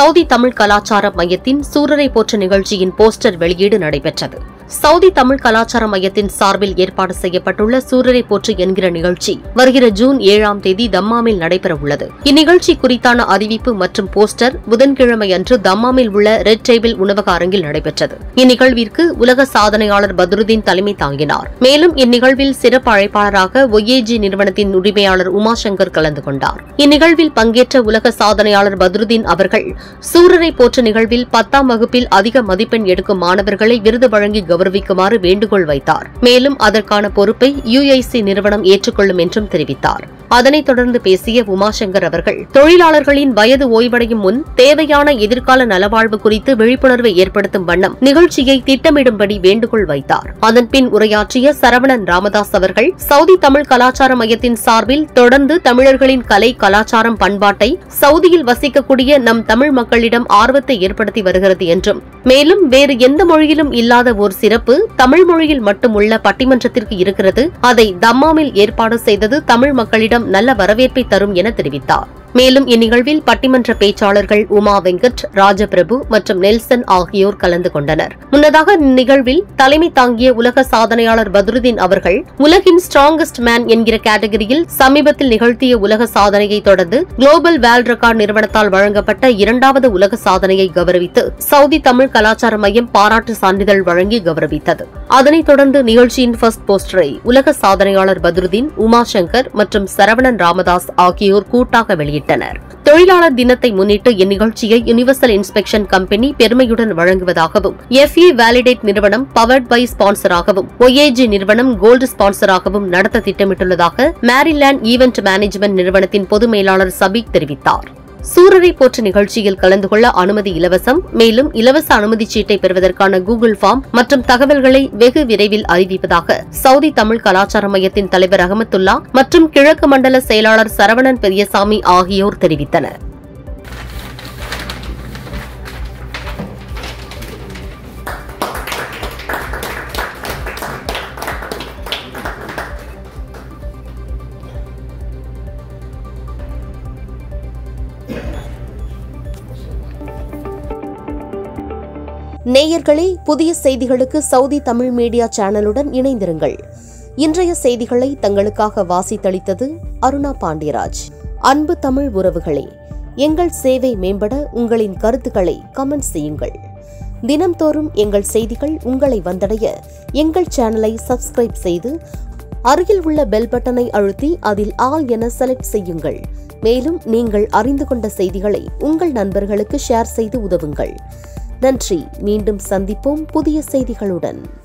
Saudi Tamil கலாச்சார மையத்தின் சூரரை போற்ற நிகழ்ச்சியின் போஸ்டர் வெளியீடு நடைபெற்றது சவுதி தமிழ் கலாச்சார மையத்தின் சார்பில் ஏற்பாடு செய்யப்பட்டுள்ள சூரரை போற்று என்கிற நிகழ்ச்சி வருகிற ஜூன் ஏழாம் தேதி தம்மாமில் நடைபெறவுள்ளது இந்நிகழ்ச்சி குறித்தான அறிவிப்பு மற்றும் போஸ்டர் புதன்கிழமை அன்று தம்மாமில் உள்ள ரெட் டேபிள் உணவக அரங்கில் நடைபெற்றது இந்நிகழ்விற்கு உலக சாதனையாளர் பத்ருதீன் தலைமை தாங்கினார் மேலும் இந்நிகழ்வில் சிறப்பு அழைப்பாளராக ஒய்ஏஜி நிறுவனத்தின் உரிமையாளர் உமாசங்கர் கலந்து கொண்டார் இந்நிகழ்வில் பங்கேற்ற உலக சாதனையாளர் பத்ருதீன் அவர்கள் சூரரை போற்ற நிகழ்வில் பத்தாம் வகுப்பில் அதிக மதிப்பெண் எடுக்கும் மாணவர்களை விருது வழங்கி கௌரவிக்குமாறு வேண்டுகோள் வைத்தார் மேலும் அதற்கான பொறுப்பை யுஐசி நிறுவனம் ஏற்றுக்கொள்ளும் என்றும் தெரிவித்தார் அதனைத் தொடர்ந்து பேசிய உமாசங்கர் அவர்கள் தொழிலாளர்களின் வயது ஓய்வடையும் முன் தேவையான எதிர்கால நலவாழ்வு குறித்து விழிப்புணர்வை ஏற்படுத்தும் வண்ணம் நிகழ்ச்சியை திட்டமிடும்படி வேண்டுகோள் வைத்தார் அதன்பின் உரையாற்றிய சரவணன் ராமதாஸ் அவர்கள் சவுதி தமிழ் கலாச்சார மையத்தின் சார்பில் தொடர்ந்து தமிழர்களின் கலை கலாச்சாரம் பண்பாட்டை சவுதியில் வசிக்கக்கூடிய நம் தமிழ் மக்களிடம் ஆர்வத்தை ஏற்படுத்தி வருகிறது என்றும் மேலும் வேறு எந்த மொழியிலும் இல்லாத ஓர் சிறப்பு தமிழ் மொழியில் மட்டும் உள்ள பட்டிமன்றத்திற்கு இருக்கிறது அதை தம்மாமில் ஏற்பாடு செய்தது தமிழ் மக்களிடம் நல்ல வரவேற்பை தரும் என தெரிவித்தார் மேலும் இந்நிகழ்வில் பட்டிமன்ற பேச்சாளர்கள் உமா வெங்கட் ராஜபிரபு மற்றும் நெல்சன் ஆகியோர் கலந்து கொண்டனர் முன்னதாக இந்நிகழ்வில் தலைமை தாங்கிய உலக சாதனையாளர் பத்ருதீன் அவர்கள் உலகின் ஸ்ட்ராங்கஸ்ட் மேன் என்கிற கேட்டகரியில் சமீபத்தில் நிகழ்த்திய உலக சாதனையை தொடர்ந்து குளோபல் வேர்ல்ட் ரெக்கார்ட் நிறுவனத்தால் வழங்கப்பட்ட இரண்டாவது உலக சாதனையை கௌரவித்து சவுதி தமிழ் கலாச்சார மையம் பாராட்டு சான்றிதழ் வழங்கி கௌரவித்தது அதனைத் தொடர்ந்து நிகழ்ச்சியின் ஃபர்ஸ்ட் போஸ்டரை உலக சாதனையாளர் பத்ருதீன் உமாசங்கர் மற்றும் சரவணன் ராமதாஸ் ஆகியோர் கூட்டாக வெளியிட்டனர் வெளியிட்டனர் தொழிலாளர் தினத்தை முன்னிட்டு இந்நிகழ்ச்சியை யுனிவர்சல் இன்ஸ்பெக்ஷன் கம்பெனி பெருமையுடன் வழங்குவதாகவும் எஃப்ஏ வேலிடேட் நிறுவனம் பவர்ட் பை ஸ்பான்சராகவும் ஒஏஜி நிறுவனம் கோல்டு ஸ்பான்சராகவும் நடத்த திட்டமிட்டுள்ளதாக மேரிலேண்ட் ஈவென்ட் மேனேஜ்மெண்ட் நிறுவனத்தின் பொது மேலாளர் சபீக் தெரிவித்தார் சூரரை போற்று நிகழ்ச்சியில் கலந்து கொள்ள அனுமதி இலவசம் மேலும் இலவச அனுமதி சீட்டை பெறுவதற்கான கூகுள் ஃபார்ம் மற்றும் தகவல்களை வெகு விரைவில் அறிவிப்பதாக சவுதி தமிழ் கலாச்சார மையத்தின் தலைவர் அகமத்துல்லா மற்றும் கிழக்கு மண்டல செயலாளர் சரவணன் பெரியசாமி ஆகியோர் தெரிவித்தனர் நேயர்களே புதிய செய்திகளுக்கு சவுதி தமிழ் மீடியா சேனலுடன் இணைந்திருங்கள் இன்றைய செய்திகளை தங்களுக்காக வாசித்தளித்தது அருணா பாண்டியராஜ் அன்பு தமிழ் உறவுகளே எங்கள் சேவை மேம்பட உங்களின் கருத்துக்களை கமெண்ட் செய்யுங்கள் தினம்தோறும் எங்கள் செய்திகள் உங்களை வந்தடைய எங்கள் சேனலை சப்ஸ்கிரைப் செய்து அருகில் உள்ள பெல் பட்டனை அழுத்தி அதில் ஆல் என செலக்ட் செய்யுங்கள் மேலும் நீங்கள் அறிந்து கொண்ட செய்திகளை உங்கள் நண்பர்களுக்கு ஷேர் செய்து உதவுங்கள் நன்றி மீண்டும் சந்திப்போம் புதிய செய்திகளுடன்